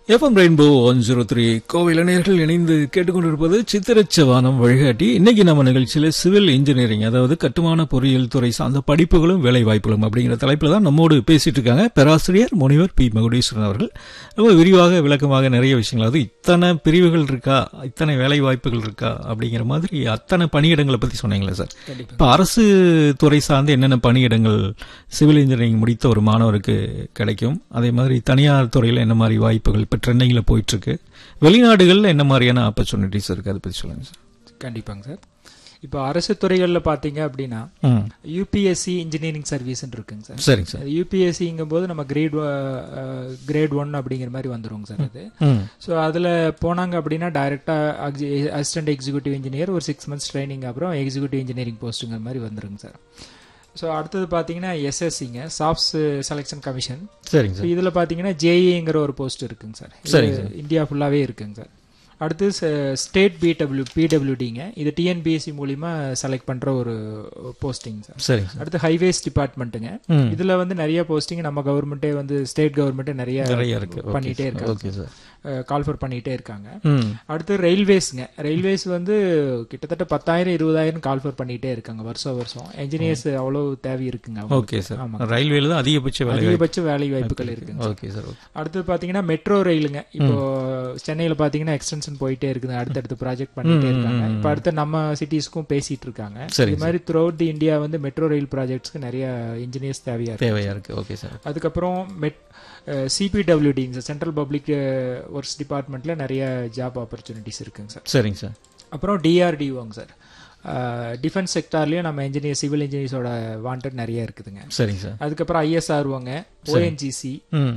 FM rainbow one zero three கோவில் இளைஞர்கள் இணைந்து கேட்டுக்கொண்டிருப்பது சித்திரச்சவானம் வழிகாட்டி இன்னைக்கு நம்ம நிகழ்ச்சியில சிவில் இன்ஜினியரிங் அதாவது கட்டுமான பொறியியல் துறை சார்ந்த படிப்புகளும் வேலை வாய்ப்புகளும் அப்படிங்கிற தலைப்பில் தான் நம்மோடு பேசிட்டு இருக்காங்க பேராசிரியர் முனிவர் பி மகுடீஸ்வரன் அவர்கள் ரொம்ப விரிவாக விளக்கமாக நிறைய விஷயங்கள் அதாவது இத்தனை பிரிவுகள் இருக்கா இத்தனை வேலை வாய்ப்புகள் இருக்கா அப்படிங்கிற மாதிரி அத்தனை பணியிடங்களை பத்தி சொன்னீங்களா சார் கண்டிப்பா இப்போ அரசு துறை சார்ந்து என்னென்ன பணியிடங்கள் சிவில் இன்ஜினியரிங் முடித்த ஒரு மாணவருக்கு கிடைக்கும் அதே மாதிரி தனியார் துறையில் என்ன மாதிரி வாய்ப்புகள் இப்போ ட்ரெண்டிங்கில் போயிட்டு இருக்கு வெளிநாடுகளில் என்ன மாதிரியான ஆப்பர்ச்சுனிட்டிஸ் இருக்கு அதை பற்றி சொல்லுங்க சார் கண்டிப்பாங்க சார் இப்போ அரசு துறைகளில் பார்த்தீங்க அப்படின்னா ம் யூபிஎஸ்சி இன்ஜினியரிங் சர்வீஸ்ன்னு இருக்குங்க சார் சரிங்க சார் யூபிஎஸ்சிங்கும் போது நம்ம கிரேட் கிரேட் ஒன் அப்படிங்கிற மாதிரி வந்துருங்க சார் அது ம் ஸோ அதில் போனாங்க அப்படின்னா டைரெக்டாக அசிஸ்டன்ட் எக்ஸிக்யூட்டிவ் இன்ஜினியர் ஒரு சிக்ஸ் மந்த்ஸ் ட்ரைனிங் அப்புறம் எக்ஸிக்யூட்டிவ் இன்ஜினியரிங் போஸ்ட்டுங்கிற மாதிரி வந்துருங்க சார் ஸோ அடுத்தது பார்த்தீங்கன்னா எஸ்எஸ்சிங்க சாஃப்ட்ஸ் செலெக்ஷன் கமிஷன் சரிங்க ஸோ சார் இதில் பார்த்தீங்கன்னா ஜேஇங்கிற ஒரு போஸ்ட் இருக்குங்க சார் இது சரிங்க இந்தியா ஃபுல்லாகவே இருக்குங்க சார் அடுத்து ஸ்டேட் பிடபிள்யூ பிடபிள்யூடிங்க இது டிஎன்பிஎஸ்சி மூலிமா செலக்ட் பண்ணுற ஒரு போஸ்டிங் சார் சரிங்க சார் அடுத்து ஹைவேஸ் டிபார்ட்மெண்ட்டுங்க ம் இதுல வந்து நிறைய போஸ்டிங் நம்ம கவர்மெண்ட்டே வந்து ஸ்டேட் கவர்மெண்ட்டே நிறைய நிறைய இருக்கு ஓகே பண்ணிட்டே சார். இருக்காங்க ஓகே சார் கால்ஃபர் பண்ணிட்டே இருக்காங்க ம் அடுத்து ரயில்வேஸ்ங்க ரயில்வேஸ் வந்து கிட்டத்தட்ட பத்தாயிரம் இருபதாயிரம் கால்ஃபர் பண்ணிட்டே இருக்காங்க வருஷம் வருஷம் என்ஜினியர்ஸ் அவ்வளவு தேவை இருக்குங்க அவங்களுக்கு. ஓகே சார் ஆமாங்க. ரயில்வேல தான் அதிகபட்ச வேலை வாய்ப்பு அதிகபட்ச வேலை வாய்ப்புகள் இருக்குங்க ஓகே சார் ஓகே அடுத்து பாத்தீங்கன்னா மெட்ரோ ரயிலுங்க இப்போ சென்னையில பாத்தீங்கன்னா எக்ஸ்டென்ஷன் போயிட்டே இருக்குது அடுத்தடுத்து ப்ராஜெக்ட் பண்ணிட்டே இருக்காங்க இப்போ அடுத்து நம்ம சிட்டிஸ்க்கும் பேசிட்டு இருக்காங்க சரிங்க இது மாதிரி த்ரூ அவுட் தி இந்தியா வந்து மெட்ரோ ரயில் ப்ராஜெக்ட்ஸ்க்கு நிறைய இன்ஜினியர்ஸ் தேவையா இருக்கு தேவையா இருக்கு ஓகே சார் அதுக்கப்புறம் மெட் சிபிடபிள்யூடிங்க சென்ட்ரல் பப்ளிக் ஒர்க்ஸ் டிபார்ட்மெண்ட்ல நிறைய ஜாப் ஆப்பர்ச்சுனிட்டிஸ் இருக்குங்க சார் சரிங்க சார் அப்புறம் டிஆர்டிஓங்க சார் டிஃபென்ஸ் செக்டார்லயும் நம்ம இன்ஜினியர் சிவில் இன்ஜினியர்ஸோட வாண்டட் நிறைய இருக்குதுங்க சரிங்க சார் அதுக்கப்புறம் ஐஎஸ்ஆர்ஓங்க ஓஎன்ஜிசி ம்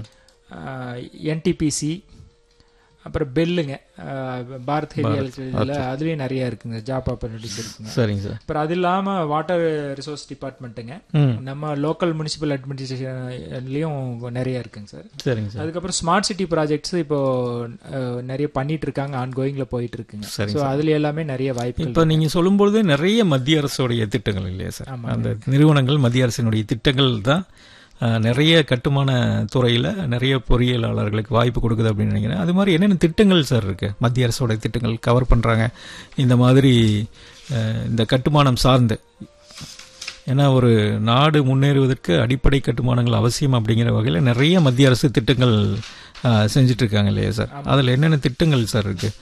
என்டிபிசி அப்புறம் பெல்லுங்க அஹ், பாரத் ஹெவி எலக்ட்ரிசிட்டியில் அதுலேயும் நிறைய இருக்குங்க ஜாப் ஆப்பர்ச்சுனிட்டிஸ் இருக்குங்க சரிங்க சார் அப்புறம் அது இல்லாமல் வாட்டர் ரிசோர்ஸ் டிபார்ட்மெண்ட்டுங்க ம் நம்ம லோக்கல் முனிசிபல் அட்மினிஸ்ட்ரேஷன்லயும் நிறைய இருக்குங்க சார் சரிங்க சார் அதுக்கப்புறம் ஸ்மார்ட் சிட்டி ப்ராஜெக்ட்ஸ் இப்போ அஹ், நிறைய பண்ணிட்டு இருக்காங்க ஆன் கோயிங்ல போயிட்டு இருக்குங்க சரிங்க ஸோ அதுல எல்லாமே நிறைய வாய்ப்புகள் இப்போ நீங்க சொல்லும்பொழுது நிறைய மத்திய அரசுடைய திட்டங்கள் இல்லையா சார் அந்த நிறுவனங்கள் மத்திய அரசினுடைய திட்டங்கள் தான் அஹ், நிறைய கட்டுமான துறையில நிறைய பொறியியலாளர்களுக்கு வாய்ப்பு கொடுக்குது அப்படின்னு நினைக்கிறேன் அது மாதிரி என்னென்ன திட்டங்கள் சார் இருக்கு மத்திய அரசோட திட்டங்கள் கவர் பண்றாங்க இந்த மாதிரி அஹ், இந்த கட்டுமானம் சார்ந்து ஏன்னா ஒரு நாடு முன்னேறுவதற்கு அடிப்படை கட்டுமானங்கள் அவசியம் அப்படிங்கிற வகையில் நிறைய மத்திய அரசு திட்டங்கள் அஹ், செஞ்சுட்டு இருக்காங்க இல்லையா சார் அதில் என்னென்ன திட்டங்கள் சார் இருக்கு